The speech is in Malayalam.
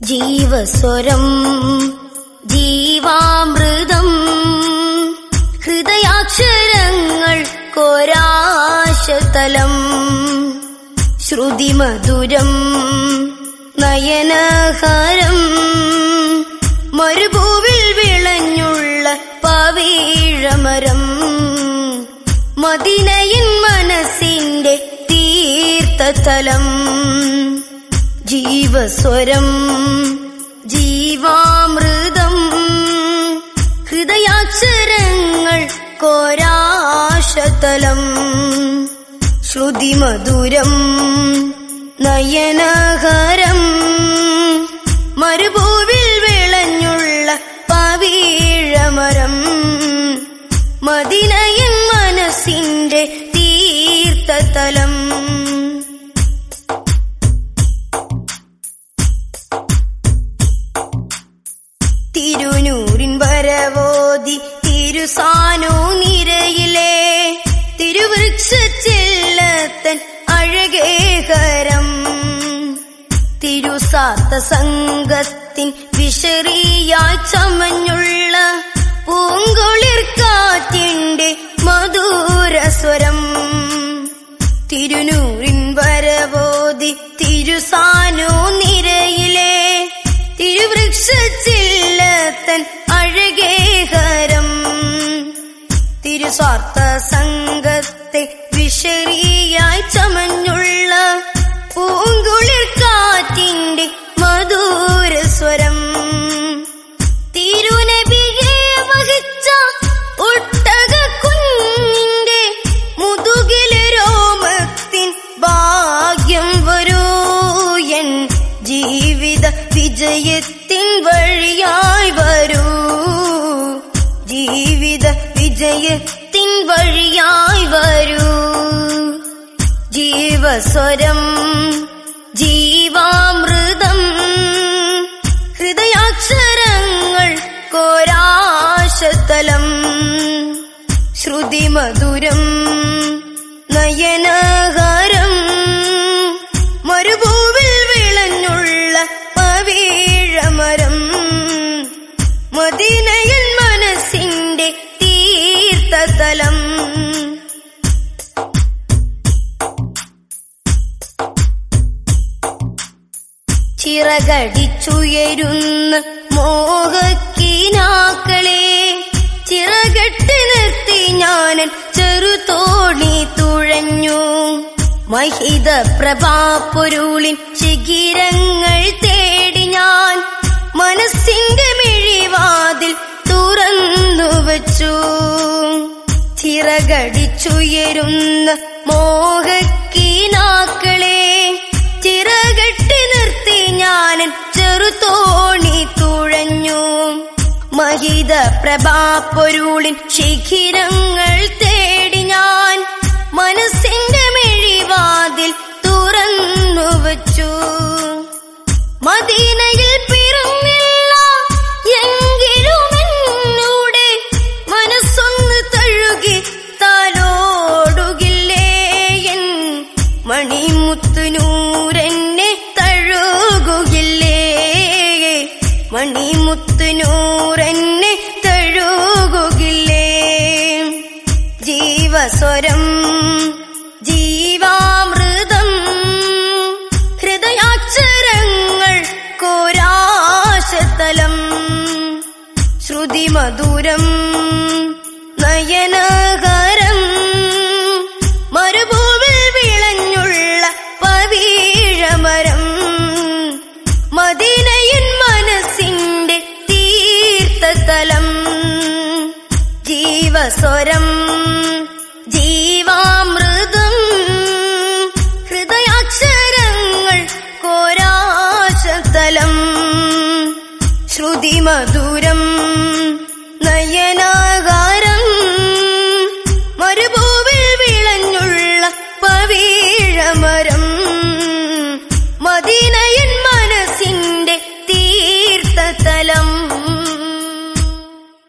ജീവസ്വരം ജീവാമൃതം ഹൃദയാക്ഷരങ്ങൾ കോരാശതലം ശ്രുതിമധുരം നയനഹരം മരുഭൂവിൽ വിളഞ്ഞുള്ള പവീഴമരം മദിനയിൻ മനസ്സിന്റെ തീർത്ഥതലം ജീവസ്വരം ജീവാമൃതം ഹൃദയാക്ഷരങ്ങൾ കോരാശതലം ശ്രുതിമധുരം നയനഹരം മരുഭൂവിൽ വിളഞ്ഞുള്ള പവീഴമരം മദിനയൻ മനസ്സിന്റെ തീർത്ഥതലം തിരുനൂറിൻ വരവോതി തിരുസാനോ നിരയിലെ തിരുവൃക്ഷച്ചില്ലത്തൻ അഴകേഹരം തിരുസാത്ത സംഘത്തിൻ വിശറിയായി ചമഞ്ഞുള്ള പൂങ്കുളിർ കാറ്റിന്റെ മധുരസ്വരം തിരുനൂറിൻ വരവോതി തിരുസാനോ നിരയിലെ തിരുവൃക്ഷച്ചില്ലത്തൻ അഴകേഹരം തിരുസ്വാർത്ഥ സംഘത്തെ വിശറിയായി ചമഞ്ഞുള്ള പൂങ്കുളിർ കാറ്റിന്റെ മധുരസ്വരം തിരുനബിയെ വഹിച്ച ഒട്ടക കുഞ്ഞിന്റെ മുതുകിലെ രോമത്തിൻ ഭാഗ്യം വരൂ എൻ ജീവിത വിജയത്തിൻ വഴിയായി വരൂ ജീവിത വിജയത്തിൻ വഴിയായി വരൂ ജീവസ്വരം ജീവാമൃതം ഹൃദയാക്ഷരങ്ങൾ കോരാശതലം ശ്രുതിമധുരം നയനഹരം മരുഭൂവിൽ വിളഞ്ഞുള്ള പവീഴമരം മദിനയൻ മനസ്സിന്റെ തീർത്ഥതലം ചിറകടിച്ചുയരുന്ന മോഹക്കിനാക്കളെ ചിറകെട്ട് നിർത്തി ഞാനൻ ചെറുതോണി തുഴഞ്ഞു മഹിത പ്രഭാപൊരുളിൻ ശിഖിരങ്ങൾ തേടി ഞാൻ മനസ്സിന്റെ മിഴിവാതിൽ തുറന്നു വച്ചു ചിറകടിച്ചുയരുന്ന മോഹക്കിനാക്കളെ ചിറകെട്ടി നിർത്തി ഞാനൻ ചെറുതോണി തുഴഞ്ഞു മഹിത പ്രഭാപൊരുളിൻ ശിഖിരങ്ങൾ തേടി ഞാൻ മനസ്സിന്റെ മിഴിവാതിൽ തുറന്നു വച്ചു മദീനയിൽ പിറന്നില്ല എങ്കിലും എന്നൂടെ മനസ്സൊന്ന് തഴുകി തലോടുകില്ലേ എൻ മണിമുത്തുനൂരെന്നെ തഴുകുകില്ലേ മണിമുത്തുനൂരെന്നെ തഴുകുകില്ലേ ജീവസ്വരം ജീവാമൃതം ഹൃദയാക്ഷരങ്ങൾ കോരാശതലം ശ്രുതിമധുരം നയനഹരം മരുഭൂവിൽ വിളഞ്ഞുള്ള പവീഴമരം മദിനയൻ മനസ്സിന്റെ തീർത്ഥതലം ജീവസ്വരം ജീവ